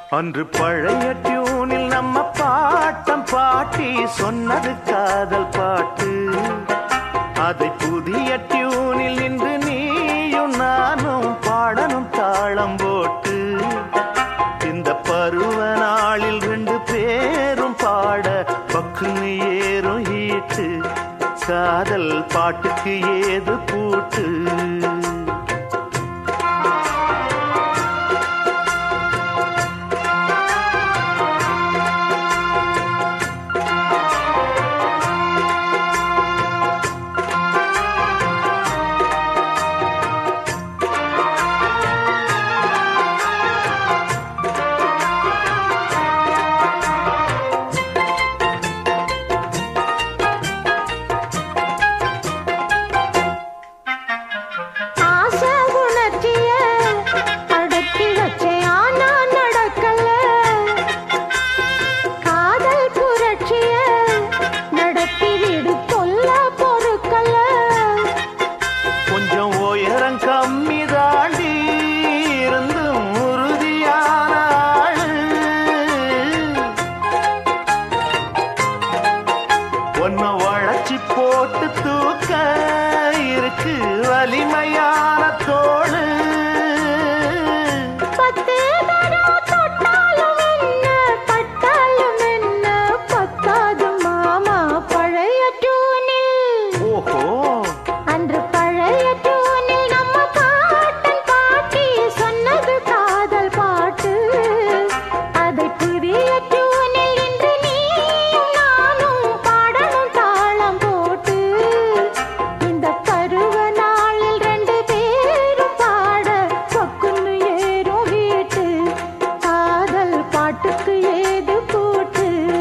அன்று பழைய டியூனில் நம்ம பாட்டம் பாட்டி சொன்னது காதல் பாட்டு அதை புதிய டியூனில் இன்று நீயும் நானும் பாடணும் தாளம் போட்டு இந்த பருவ நாளில் ரெண்டு பேரும் பாட பக்குன்னு ஏறும் ஈட்டு காதல் பாட்டுக்கு ஏது பூட்டு ஆசை உணர்ச்சிய அடக்கி வச்சே ஆனா நடக்கல காதல் புரட்சிய நடத்தி விடு கொல்ல பொறுக்கல கொஞ்சம் உயரம் கம்மி தாண்டி இருந்தும் உறுதியான ஆளு ஒன்ன வளைச்சி போட்டு தூக்க இருக்கு வலிமையான தோளு பத்து தரம் தொட்டாலும் என்ன பட்டாலும் என்ன பத்தாது மாமா பழைய டூனில் ஓஹோ அன்று பழைய டூனில் நம்ம பாட்டன் பாட்டி சொன்னது காதல் பாட்டு அதை புதிய டூனில் இன்று நீயும் நானும் பாடணும் தாளம் போட்டு இந்த பருவ நாளில் ரெண்டு பேரும் பாட சொக்குன்னு ஏறும் வீட்டு காதல் பாட்டுக்கு ஏது கூட்டு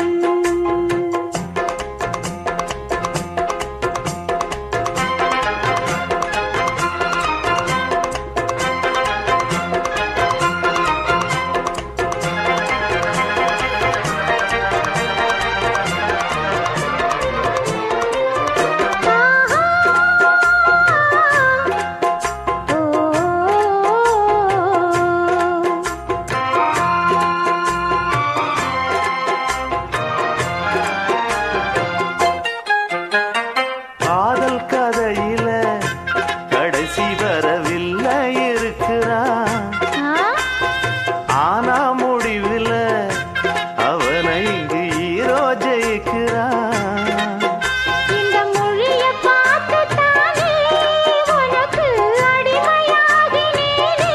காதல் கதையில கடைசி வரவில்லை இருக்கிறான் ஆனா முடிவில் அவனை இங்கு ஹீரோ ஜெயிக்கிறான் இந்த மொழிய பார்த்து தானே உனக்கு அடிமையாகினேனே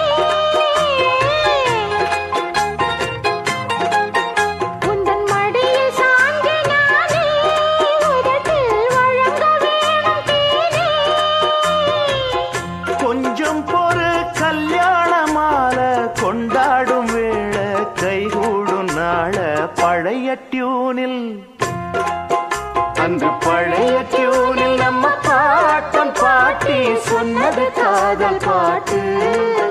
உந்தன் மடியில் சாய்ந்து நானே உதட்டில் வழங்க வேணும் தேனே கொஞ்சம் பொறு கல்யாண மாலை கொண்டாடும் வேளை கைகூடும் நாள பழைய டியூனில் அன்று பழைய டியூனில் நம்ம பாட்டம் பாட்டி சொன்னது காதல் பாட்டு